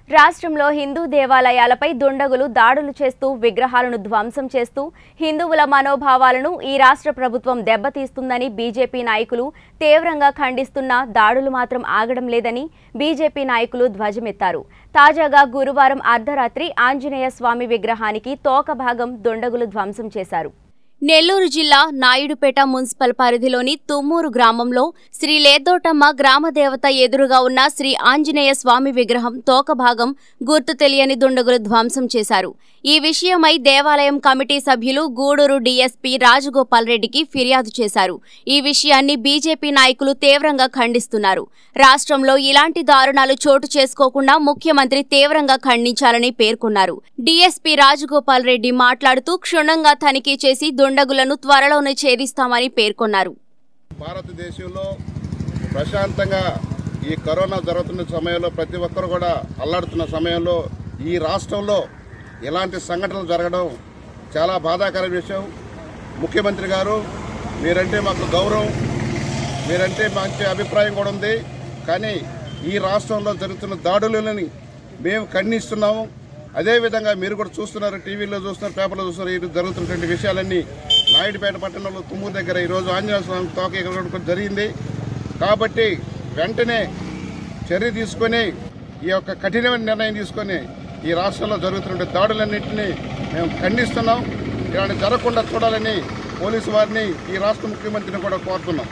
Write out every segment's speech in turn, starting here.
రాష్ట్రంలో హిందూ దేవాలయాలపై దుండగులు దాడులు చేస్తూ విగ్రహాలను ధ్వంసం చేస్తూ హిందువుల మనోభావాలను ఈ రాష్ట్ర ప్రభుత్వం దెబ్బతీస్తుందని బీజేపీ నాయకులు తీవ్రంగా ఖండిస్తున్నా దాడులు మాత్రం ఆగడం లేదని బీజేపీ నాయకులు ధ్వజమెత్తారు తాజాగా గురువారం అర్ధరాత్రి ఆంజనేయ స్వామి విగ్రహానికి తోక భాగం దుండగులు ధ్వంసం చేశారు నెల్లూరు జిల్లా నాయుడుపేట మున్సిపల్ పరిధిలోని తుమ్మూరు గ్రామంలో శ్రీ లేదోటమ్మ గ్రామదేవత ఎదురుగా ఉన్న శ్రీ ఆంజనేయ స్వామి విగ్రహం తోక భాగం గుర్తు తెలియని దుండగులు ధ్వంసం చేశారు ఈ విషయమై దేవాలయం కమిటీ సభ్యులు గూడూరు డీఎస్పీ రాజగోపాల్ రెడ్డికి ఫిర్యాదు చేశారు ఈ విషయాన్ని బీజేపీ నాయకులు తీవ్రంగా ఖండిస్తున్నారు రాష్ట్రంలో ఇలాంటి దారుణాలు చోటు చేసుకోకుండా ముఖ్యమంత్రి తీవ్రంగా ఖండించాలని పేర్కొన్నారు డీఎస్పీ రాజగోపాల్ రెడ్డి మాట్లాడుతూ క్షుణ్ణంగా తనిఖీ చేసి దుండగులను త్వరలోనే ఛేదిస్తామని పేర్కొన్నారు భారతదేశంలో ప్రశాంతంగా ఈ కరోనా జరుగుతున్న సమయంలో ప్రతి ఒక్కరు కూడా అల్లాడుతున్న సమయంలో ఈ రాష్ట్రంలో ఇలాంటి సంఘటనలు జరగడం చాలా బాధాకర విషయం ముఖ్యమంత్రి గారు మీరంటే మాకు గౌరవం మీరంటే మంచి అభిప్రాయం కూడా ఉంది కానీ ఈ రాష్ట్రంలో జరుగుతున్న దాడులని మేము ఖండిస్తున్నాము అదేవిధంగా మీరు కూడా చూస్తున్నారు టీవీలో చూస్తున్నారు పేపర్లో చూస్తున్నారు ఈ జరుగుతున్నటువంటి విషయాలన్నీ నాయుడుపేట పట్టణంలో తుమ్మూరు దగ్గర ఈరోజు ఆంజనేయ స్వామి తోక ఎగరడం కూడా జరిగింది కాబట్టి వెంటనే చర్య తీసుకొని ఈ యొక్క కఠినమైన నిర్ణయం తీసుకొని ఈ రాష్ట్రంలో జరుగుతున్న దాడులన్నింటినీ మేము ఖండిస్తున్నాం ఇలాంటి జరగకుండా చూడాలని పోలీసు వారిని ఈ రాష్ట్ర ముఖ్యమంత్రిని కూడా కోరుతున్నాం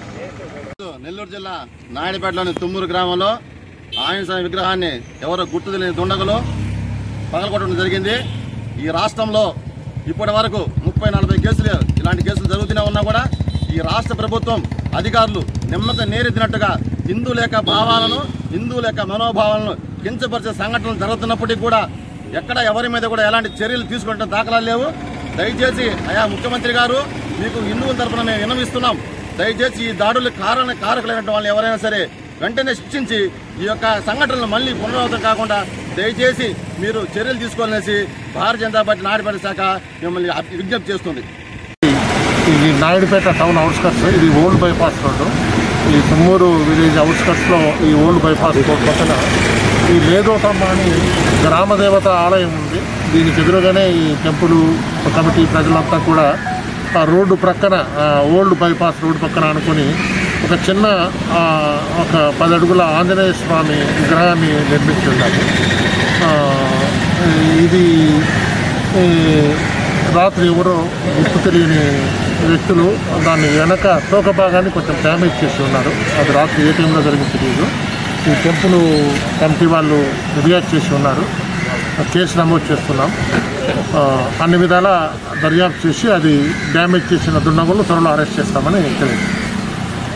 నెల్లూరు జిల్లా నాయుడుపేటలోని తుమ్మూరు గ్రామంలో ఆంజనేయ స్వామి విగ్రహాన్ని ఎవరో గుర్తు తెలియని దుండగులు పగలగొట్టడం జరిగింది ఈ రాష్ట్రంలో ఇప్పటి వరకు ముప్పై నలభై కేసులు ఇలాంటి కేసులు జరుగుతూనే ఉన్నా కూడా ఈ రాష్ట్ర ప్రభుత్వం అధికారులు నిమ్మక నేరెత్తినట్టుగా హిందూ లేక భావాలను హిందూ లేక మనోభావాలను కించపరిచే సంఘటనలు జరుగుతున్నప్పటికీ కూడా ఎక్కడ ఎవరి మీద కూడా ఎలాంటి చర్యలు తీసుకుంటే దాఖలాలు లేవు దయచేసి అయా ముఖ్యమంత్రి గారు మీకు హిందువుల తరఫున మేము విన్నవిస్తున్నాం దయచేసి ఈ దాడులు కారణ కారకులైన వాళ్ళు ఎవరైనా సరే వెంటనే శిక్షించి ఈ యొక్క సంఘటనలు మళ్ళీ పునరావృతం కాకుండా దయచేసి మీరు చర్యలు తీసుకోవాలనేసి భారతీయ జనతా పార్టీ నాడిపేట శాఖ మిమ్మల్ని అభి- విజ్ఞప్తి చేస్తుంది ఇది నాయుడుపేట టౌన్ అవుట్స్కట్స్ ఇది ఓల్డ్ బైపాస్ రోడ్డు ఈ తుమ్మూరు విలేజ్ అవుట్స్కట్స్లో ఈ ఓల్డ్ బైపాస్ రోడ్ పక్కన ఈ లేదోటమ్మ అని గ్రామదేవత ఆలయం ఉంది దీనికి ఎదురుగానే ఈ టెంపుల్ కమిటీ ప్రజలంతా కూడా ఆ రోడ్డు ప్రక్కన ఆ ఓల్డ్ బైపాస్ రోడ్డు పక్కన అనుకొని ఒక చిన్న ఆ, ఒక పది అడుగుల ఆంజనేయ స్వామి విగ్రహాన్ని నిర్మించి ఉన్నారు ఆ, ఇది ఈ రాత్రి ఎవరో గుర్తు తెలియని వ్యక్తులు దాన్ని వెనక తోక భాగాన్ని కొంచెం డ్యామేజ్ చేసి ఉన్నారు అది రాత్రి ఏ టైంలో జరిగింది తెలియదు ఈ టెంపుల్ కమిటీ వాళ్ళు రియాక్ట్ చేసి ఉన్నారు ఆ కేసు నమోదు చేస్తున్నాం ఆ, అన్ని విధాల దర్యాప్తు చేసి అది డ్యామేజ్ చేసిన దుండగులు త్వరలో అరెస్ట్ చేస్తామని తెలియదు